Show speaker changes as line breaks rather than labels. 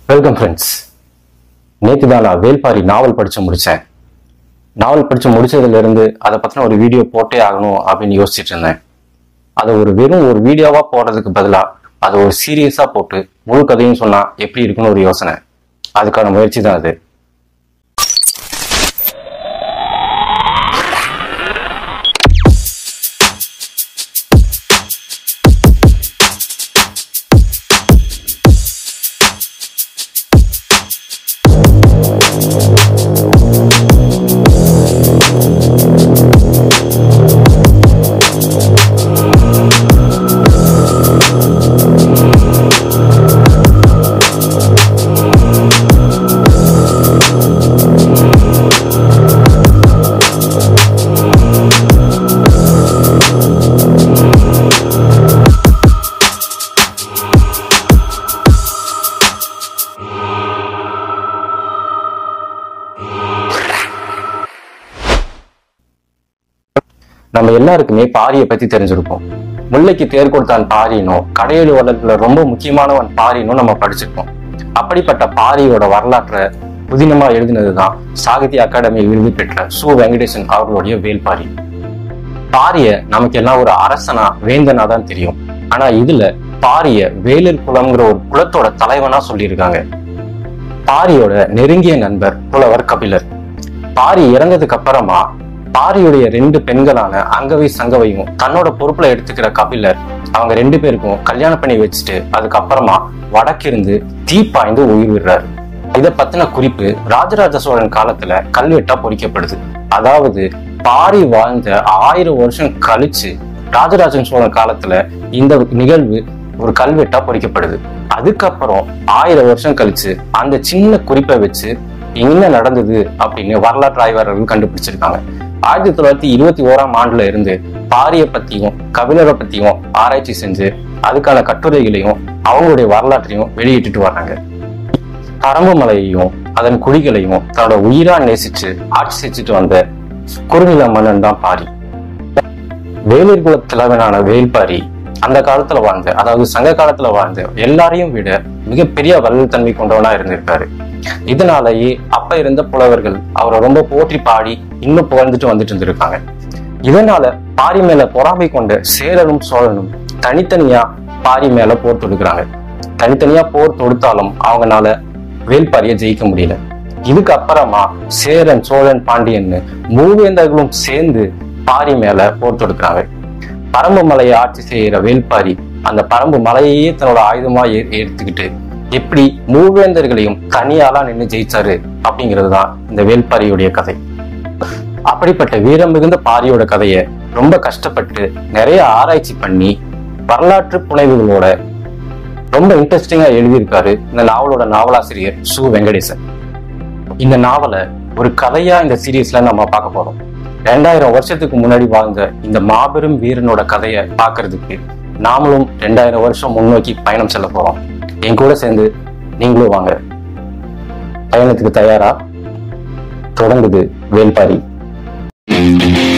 welcome friends நேற்று தான் நான் வேல்பாரி நாவல் படித்து முடித்தேன் நாவல் படித்து முடிச்சதுலேருந்து அதை பற்றின ஒரு வீடியோ போட்டே ஆகணும் அப்படின்னு யோசிச்சுட்டு இருந்தேன் அதை ஒரு வெறும் ஒரு வீடியோவாக போடுறதுக்கு பதிலாக அதை ஒரு சீரியஸாக போட்டு முழு கதையும் சொன்னால் எப்படி இருக்குன்னு ஒரு யோசனை அதுக்கான முயற்சி தான் அது நம்ம எல்லாருக்குமே பாரியை பத்தி தெரிஞ்சிருப்போம் முல்லைக்கு தேர் கொடுத்தான் பாரினும் கடையெழு வளத்துல ரொம்ப முக்கியமானவன் பாரினும் நம்ம படிச்சிருப்போம் அப்படிப்பட்ட பாரியோட வரலாற்றை புதினமா எழுதினதுதான் சாகித்ய அகாடமி விருது பெற்ற சு வெங்கடேசன் அவர்களுடைய வேல்பாரி பாரிய நமக்கு எல்லாம் ஒரு அரசனா வேந்தனா தான் தெரியும் ஆனா இதுல பாரிய வேலூர் குலம்ங்கிற ஒரு குலத்தோட தலைவனா சொல்லியிருக்காங்க பாரியோட நெருங்கிய நண்பர் புலவர் கபிலர் பாரி இறந்ததுக்கு அப்புறமா பாரியுடைய ரெண்டு பெண்களான அங்கவை சங்கவையும் தன்னோட பொறுப்புல எடுத்துக்கிற கபிலர் அவங்க ரெண்டு பேருக்கும் கல்யாணம் பண்ணி வச்சுட்டு அதுக்கப்புறமா வடக்கிருந்து தீ பாய்ந்து உயிர் விடுறாரு இத பத்தின குறிப்பு ராஜராஜ சோழன் காலத்துல கல்வெட்டா பொறிக்கப்படுது அதாவது பாரி வாழ்ந்த ஆயிரம் வருஷம் கழிச்சு ராஜராஜன் சோழன் காலத்துல இந்த நிகழ்வு ஒரு கல்வெட்டா பொறிக்கப்படுது அதுக்கப்புறம் ஆயிரம் வருஷம் கழிச்சு அந்த சின்ன குறிப்பை வச்சு என்ன நடந்தது அப்படின்னு வரலாற்று ஆய்வாளர்கள் கண்டுபிடிச்சிருக்காங்க ஆயிரத்தி தொள்ளாயிரத்தி இருபத்தி ஓராம் ஆண்டுல இருந்து பாரிய பத்தியும் கபிலரை பத்தியும் ஆராய்ச்சி செஞ்சு அதுக்கான கட்டுரைகளையும் அவங்களுடைய வரலாற்றையும் வெளியிட்டுட்டு வர்றாங்க பரம்பு மலையையும் அதன் குழிகளையும் தன்னோட உயிரா நேசிச்சு ஆட்சி செஞ்சுட்டு வந்த குறுநில மன்னன் தான் பாரி வேலூர் குல தலைவனான வேல்பாரி அந்த காலத்துல வாழ்ந்த அதாவது சங்க காலத்துல வாழ்ந்த எல்லாரையும் விட மிகப்பெரிய வள்ளல் தன்மை கொண்டவனா இருந்திருக்காரு இதனாலேயே அப்ப இருந்த புலவர்கள் அவரை ரொம்ப போற்றி பாடி இன்னும் புகழ்ந்துட்டு வந்துட்டு இருந்திருக்காங்க இதனால பாரி மேல பொறாமை கொண்ட சேரனும் சோழனும் தனித்தனியா பாரி மேல போர் தொடுக்கிறாங்க தனித்தனியா போர் தொடுத்தாலும் அவங்கனால வேல்பாரியை ஜெயிக்க முடியல இதுக்கு அப்புறமா சேரன் சோழன் பாண்டியன்னு மூவேந்தர்களும் சேர்ந்து பாரி மேல போர் தொடுக்கிறாங்க பரம்பு மலையை ஆட்சி செய்யற வேல்பாரி அந்த பரம்பு மலையையே தன்னோட ஆயுதமா ஏ- எடுத்துக்கிட்டு எப்படி மூவேந்தர்களையும் தனியாளா நின்று ஜெயிச்சாரு அப்படிங்கிறது தான் இந்த வேல்பாரியுடைய கதை அப்படிப்பட்ட வீரம் மிகுந்த பாரியோட கதையை ரொம்ப கஷ்டப்பட்டு நிறைய ஆராய்ச்சி பண்ணி வரலாற்று புனைவுகளோட ரொம்ப இன்ட்ரெஸ்டிங்கா எழுதியிருக்காரு இந்த நாவலோட நாவலாசிரியர் சு வெங்கடேசன் இந்த நாவலை ஒரு கதையா இந்த சீரீஸ்ல நம்ம பார்க்க போறோம் ரெண்டாயிரம் வருஷத்துக்கு முன்னாடி வாழ்ந்த இந்த மாபெரும் வீரனோட கதையை பார்க்கிறதுக்கு நாமளும் ரெண்டாயிரம் வருஷம் முன்னோக்கி பயணம் செல்ல போறோம் என் கூட சேர்ந்து நீங்களும் வாங்க பயணத்துக்கு தயாரா தொடங்குது வேல்பாரி